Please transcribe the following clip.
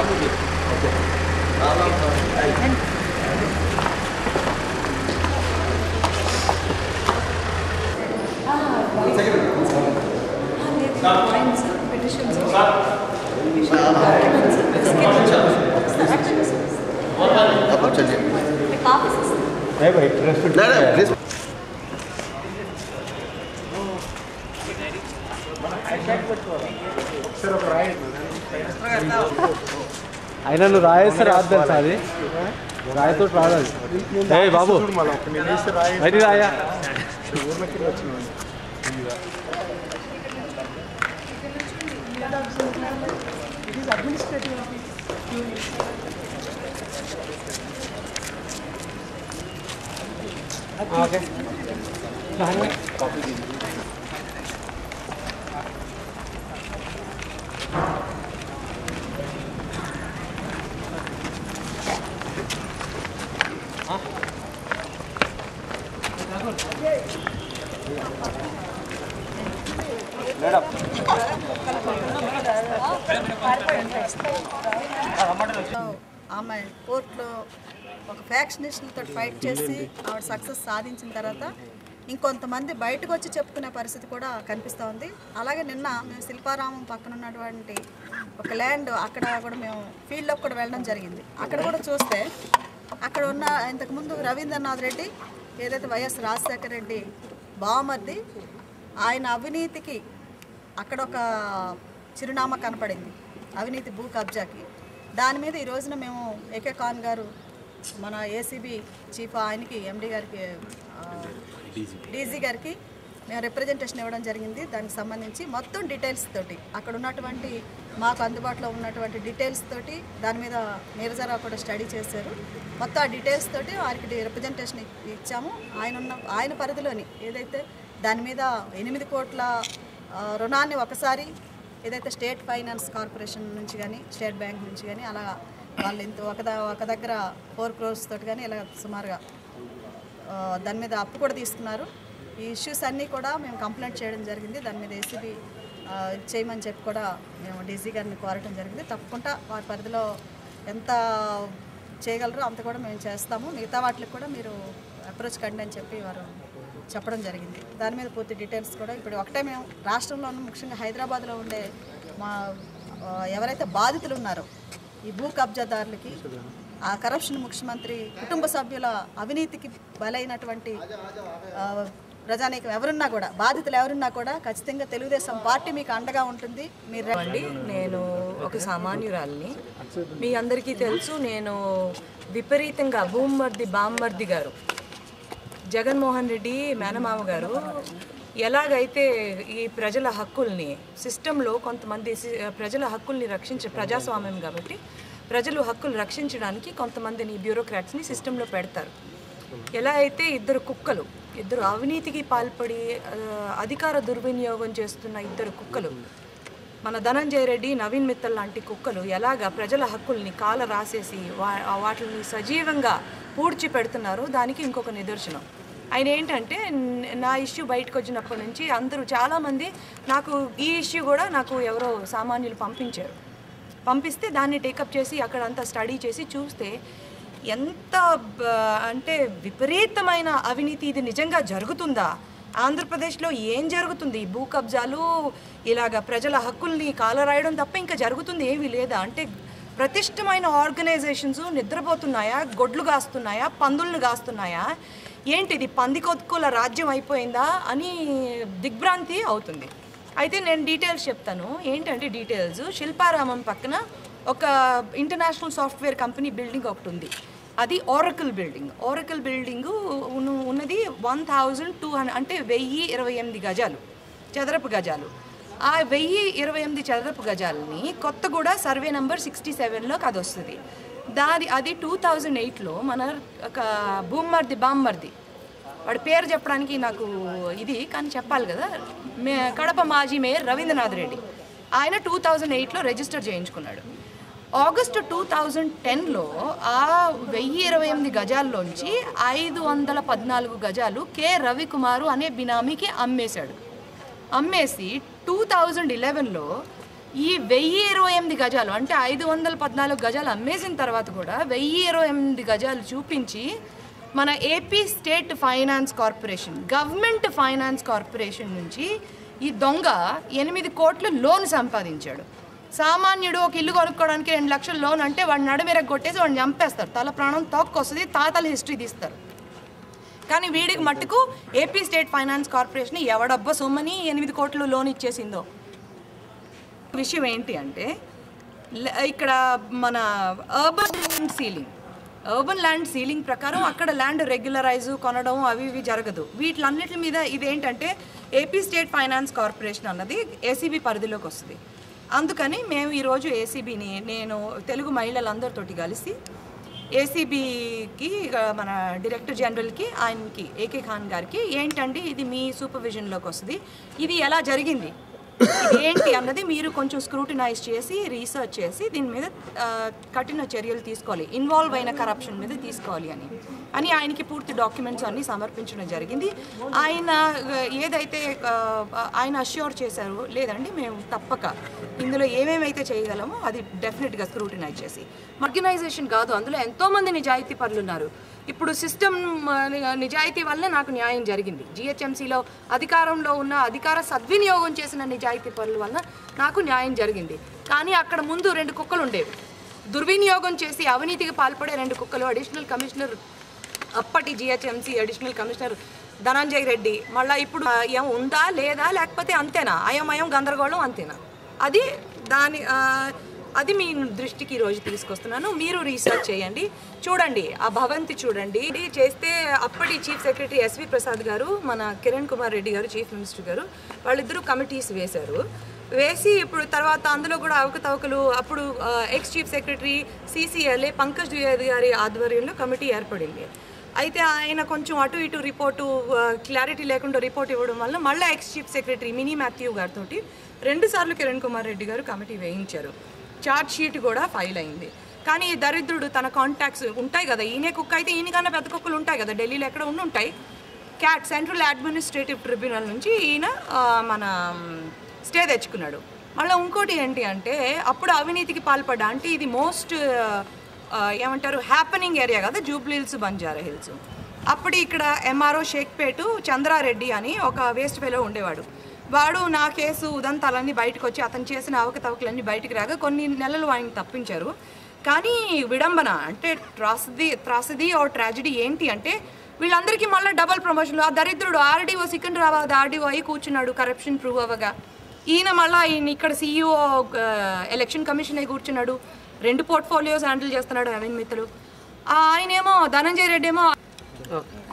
అయినా నువ్వు రాయేస్తే రాదు తెలుసా అది రాయతో రాదు అది ఏ బాబు బయటికి రాయా ఓకే ఆమె కోర్టులో ఒక ఫ్యాక్షనిస్టులతో ఫైట్ చేసి ఆవిడ సక్సెస్ సాధించిన తర్వాత ఇంకొంతమంది బయటకు వచ్చి చెప్పుకునే పరిస్థితి కూడా కనిపిస్తూ ఉంది అలాగే నిన్న మేము శిల్పారామం పక్కన ఉన్నటువంటి ఒక ల్యాండ్ అక్కడ కూడా మేము ఫీల్డ్లోకి కూడా వెళ్ళడం జరిగింది అక్కడ కూడా చూస్తే అక్కడ ఉన్న ఇంతకుముందు రవీంద్రనాథ్ రెడ్డి ఏదైతే వైఎస్ రాజశేఖర రెడ్డి బావమర్ది ఆయన అవినీతికి అక్కడ ఒక చిరునామా కనపడింది అవినీతి భూ కబ్జాకి దాని మీద ఈ రోజున మేము ఏకే ఖాన్ గారు మన ఏసీబీ చీఫ్ ఆయనకి ఎండి గారికి డీజీ గారికి మేము రిప్రజెంటేషన్ ఇవ్వడం జరిగింది దానికి సంబంధించి మొత్తం డీటెయిల్స్ తోటి అక్కడ ఉన్నటువంటి మాకు అందుబాటులో ఉన్నటువంటి డీటెయిల్స్ తోటి దాని మీద నీరజరావు కూడా స్టడీ చేశారు మొత్తం ఆ డీటెయిల్స్ తోటి వారికి రిప్రజెంటేషన్ ఇచ్చాము ఆయన ఉన్న ఆయన పరిధిలోని ఏదైతే దాని మీద ఎనిమిది కోట్ల ఆ, రుణాన్ని ఒకసారి ఏదైతే స్టేట్ ఫైనాన్స్ కార్పొరేషన్ నుంచి కానీ స్టేట్ బ్యాంక్ నుంచి కానీ అలా వాళ్ళు ఇంత ఒక ద- ఒక దగ్గర ఫోర్ క్రోర్స్ తోటి కానీ ఇలా సుమారుగా ఆ, దాని మీద అప్పు కూడా తీసుకున్నారు ఈ ఇష్యూస్ అన్నీ కూడా మేము కంప్లైంట్ చేయడం జరిగింది దాని మీద ఏసీబీ చేయమని చెప్పి కూడా మేము డీసీ గారిని కోరటం జరిగింది తప్పకుండా వారి పరిధిలో ఎంత చేయగలరో అంత కూడా మేము చేస్తాము మిగతా వాటికి కూడా మీరు అప్రోచ్ కండి అని చెప్పి వారు చెప్పడం జరిగింది దాని మీద పూర్తి డీటెయిల్స్ కూడా ఇప్పుడు ఒకటే మేము రాష్ట్రంలో ముఖ్యంగా హైదరాబాద్లో ఉండే మా ఆ, ఎవరైతే బాధితులు ఉన్నారో ఈ భూ కబ్జాదారులకి ఆ కరప్షన్ ముఖ్యమంత్రి కుటుంబ సభ్యుల అవినీతికి బలైనటువంటి ఆ, ప్రజానీకం ఎవరున్నా కూడా బాధితులు ఎవరున్నా కూడా ఖచ్చితంగా తెలుగుదేశం పార్టీ మీకు అండగా ఉంటుంది మీరు రండి. అండి నేను ఒక సామాన్యురాలిని మీ అందరికీ తెలుసు నేను విపరీతంగా భూమ్మర్ది బామ్మర్ది గారు జగన్మోహన్ రెడ్డి మేనమామ గారు ఎలాగైతే ఈ ప్రజల హక్కుల్ని సిస్టంలో కొంతమంది సి- ప్రజల హక్కుల్ని రక్షించే ప్రజాస్వామ్యం కాబట్టి ప్రజలు హక్కులు రక్షించడానికి కొంతమందిని బ్యూరోక్రాట్స్ని సిస్టంలో పెడతారు ఎలా అయితే ఇద్దరు కుక్కలు ఇద్దరు అవినీతికి పాల్పడి ఆ, అధికార దుర్వినియోగం చేస్తున్న ఇద్దరు కుక్కలు మన ధనంజయ రెడ్డి నవీన్ మిత్తల్ లాంటి కుక్కలు ఎలాగ ప్రజల హక్కుల్ని కాల రాసేసి వా వాటిని సజీవంగా పూడ్చి పెడుతున్నారో దానికి ఇంకొక నిదర్శనం ఆయన ఏంటంటే న- నా ఇష్యూ బయటకు వచ్చినప్పటి నుంచి అందరూ చాలామంది నాకు ఈ ఇష్యూ కూడా నాకు ఎవరో సామాన్యులు పంపించారు పంపిస్తే దాన్ని టేకప్ చేసి అక్కడంతా స్టడీ చేసి చూస్తే ఎంత బ- అంటే విపరీతమైన అవినీతి ఇది నిజంగా జరుగుతుందా ఆంధ్రప్రదేశ్లో ఏం జరుగుతుంది భూ కబ్జాలు ఇలాగ ప్రజల హక్కుల్ని కాలరాయడం తప్ప ఇంకా జరుగుతుంది ఏమీ లేదా అంటే ప్రతిష్టమైన ఆర్గనైజేషన్స్ నిద్రపోతున్నాయా గొడ్లు కాస్తున్నాయా పందులను కాస్తున్నాయా ఏంటిది పందికొత్తుకుల రాజ్యం అయిపోయిందా అని దిగ్భ్రాంతి అవుతుంది అయితే నేను డీటెయిల్స్ చెప్తాను ఏంటంటే డీటెయిల్స్ శిల్పారామం పక్కన ఒక ఇంటర్నేషనల్ సాఫ్ట్వేర్ కంపెనీ బిల్డింగ్ ఒకటి ఉంది అది ఓరకల్ బిల్డింగ్ ఓరకల్ బిల్డింగ్ ఉన్నది వన్ థౌజండ్ టూ హండ్రెడ్ అంటే వెయ్యి ఇరవై ఎనిమిది గజాలు చదరపు గజాలు ఆ వెయ్యి ఇరవై ఎనిమిది చదరపు గజాలని కొత్తగూడ సర్వే నెంబర్ సిక్స్టీ సెవెన్లోకి అది వస్తుంది దాని అది టూ థౌజండ్ ఎయిట్లో మన ఒక భూమ్మర్ది బామ్మర్ది వాడి పేరు చెప్పడానికి నాకు ఇది కానీ చెప్పాలి కదా మే కడప మాజీ మేయర్ రవీంద్రనాథ్ రెడ్డి ఆయన టూ థౌజండ్ ఎయిట్లో రిజిస్టర్ చేయించుకున్నాడు ఆగస్టు టూ థౌజండ్ టెన్లో ఆ వెయ్యి ఇరవై ఎనిమిది గజాల్లోంచి ఐదు వందల పద్నాలుగు గజాలు కె రవికుమారు అనే బినామీకి అమ్మేశాడు అమ్మేసి టూ థౌజండ్ ఇలెవెన్లో ఈ వెయ్యి ఇరవై ఎనిమిది గజాలు అంటే ఐదు వందల పద్నాలుగు గజాలు అమ్మేసిన తర్వాత కూడా వెయ్యి ఇరవై ఎనిమిది గజాలు చూపించి మన AP state finance corporation government finance corporation నుంచి ఈ దొంగ ఎనిమిది కోట్లు లోన్ సంపాదించాడు సామాన్యుడు ఒక ఇల్లు కొనుక్కోవడానికి రెండు లక్షల లోన్ అంటే వాడిని నడుమిర కొట్టేసి వాడిని చంపేస్తారు తల ప్రాణం తోక్కొస్తుంది తాతల హిస్టరీ తీస్తారు కానీ వీడికి మట్టుకు ఏపీ స్టేట్ ఫైనాన్స్ కార్పొరేషన్ ఎవడబ్బా సొమ్మని ఎనిమిది కోట్లు లోన్ ఇచ్చేసిందో విషయం ఏంటి అంటే ల- ఇక్కడ మన urban land ceiling urban land ceiling ప్రకారం అక్కడ ల్యాండ్ రెగ్యులరైజ్ కొనడం అవి ఇవి జరగదు వీటిలన్నిటి మీద ఇదేంటంటే ఏపీ స్టేట్ ఫైనాన్స్ కార్పొరేషన్ అన్నది ఏసీబీ పరిధిలోకి వస్తుంది అందుకని మేము ఈరోజు ఏసీబీని నేను తెలుగు మహిళలందరితోటి కలిసి ఏసీబీకి మన డైరెక్టర్ జనరల్కి ఆయనకి ఏకే ఖాన్ గారికి ఏంటండి ఇది మీ సూపర్విజన్లోకి వస్తుంది ఇది ఎలా జరిగింది ఇది ఏంటి అన్నది మీరు కొంచెం స్క్రూటినైజ్ చేసి రీసెర్చ్ చేసి దీని మీద ఆ, కఠిన చర్యలు తీసుకోవాలి ఇన్వాల్వ్ అయిన కరప్షన్ మీద తీసుకోవాలి అని అని ఆయనకి పూర్తి డాక్యుమెంట్స్ అన్నీ సమర్పించడం జరిగింది ఆయన ఆ, ఏదైతే ఆ, ఆయన అష్యూర్ చేశారు లేదండి మేము తప్పక ఇందులో ఏమేమైతే చేయగలమో అది డెఫినెట్గా స్క్రూటినైజ్ చేసి ఆర్గనైజేషన్ కాదు అందులో ఎంతోమంది నిజాయితీ పరులు ఉన్నారు ఇప్పుడు సిస్టమ్ నిజాయితీ వల్లే నాకు న్యాయం జరిగింది జిహెచ్ఎంసీలో అధికారంలో ఉన్న అధికార సద్వినియోగం చేసిన నిజాయితీ పరుల వల్ల నాకు న్యాయం జరిగింది కానీ అక్కడ ముందు రెండు కుక్కలు ఉండేవి దుర్వినియోగం చేసి అవినీతికి పాల్పడే రెండు కుక్కలు అడిషనల్ కమిషనర్ అప్పటి GHMC additional commissioner Dhananjay Reddy మళ్ళీ ఇప్పుడు ఆ, ఏం ఉందా లేదా లేకపోతే అంతేనా అయోమయం గందరగోళం అంతేనా అది దాని ఆ, అది మీ దృష్టికి ఈరోజు తీసుకొస్తున్నాను మీరు రీసెర్చ్ చేయండి చూడండి ఆ భవంతి చూడండి ఇది చేస్తే అప్పటి చీఫ్ సెక్రటరీ ఎస్వి ప్రసాద్ గారు మన కిరణ్ కుమార్ రెడ్డి గారు చీఫ్ మినిస్టర్ గారు వాళ్ళిద్దరూ కమిటీస్ వేశారు వేసి ఇప్పుడు తర్వాత అందులో కూడా అవకతవకలు అప్పుడు ex chief secretary CCLA Pankaj Dwivedi గారి ఆధ్వర్యంలో కమిటీ ఏర్పడింది అయితే ఆయన కొంచెం అటు ఇటు రిపోర్టు క్లారిటీ లేకుండా రిపోర్ట్ ఇవ్వడం వల్ల మళ్ళీ ex chief secretary Mini Mathew గారితో రెండు సార్లు కిరణ్ కుమార్ రెడ్డి గారు కమిటీ వేయించారు చార్జ్ షీట్ కూడా ఫైల్ అయింది కానీ ఈ దరిద్రుడు తన కాంటాక్ట్స్ ఉంటాయి కదా ఈయనే కుక్క అయితే ఈయనకన్నా పెద్ద కుక్కలు ఉంటాయి కదా ఢిల్లీలో ఎక్కడ ఉండి ఉంటాయి క్యాట్ సెంట్రల్ అడ్మినిస్ట్రేటివ్ ట్రిబ్యునల్ నుంచి ఈయన ఆ, మన స్టే తెచ్చుకున్నాడు మళ్ళీ ఇంకోటి ఏంటి అంటే అప్పుడు అవినీతికి పాల్పడ్డా అంటే ఇది మోస్ట్ ఏమంటారు హ్యాపెనింగ్ ఏరియా కదా జూబ్లీ హిల్స్ బంజారా హిల్స్ అప్పుడు ఇక్కడ ఎంఆర్ఓ షేక్పేటు చంద్రారెడ్డి అని ఒక వేస్ట్ ఫెలో ఉండేవాడు వాడు నా కేసు ఉదంతాలన్నీ బయటకు వచ్చి అతను చేసిన అవకతవకలన్నీ బయటకు రాగా కొన్ని నెలలు ఆయన తప్పించారు కానీ విడంబన అంటే త్రాసది త్రాసది ఓ ట్రాజడీ ఏంటి అంటే వీళ్ళందరికీ మళ్ళీ డబల్ ప్రమోషన్లు ఆ దరిద్రుడు ఆర్డీఓ సికింద్రాబాద్ ఆర్డీఓ అయి కూర్చున్నాడు కరప్షన్ ప్రూవ్ అవ్వగా ఈయన మళ్ళీ ఈయన ఇక్కడ సీఈఓ ఎలక్షన్ కమిషన్ అయి కూర్చున్నాడు రెండు పోర్ట్ఫోలియోస్ హ్యాండిల్ చేస్తున్నాడు అవిన్ మిత్రులు ఆయనేమో ధనంజయ రెడ్డి ఏమో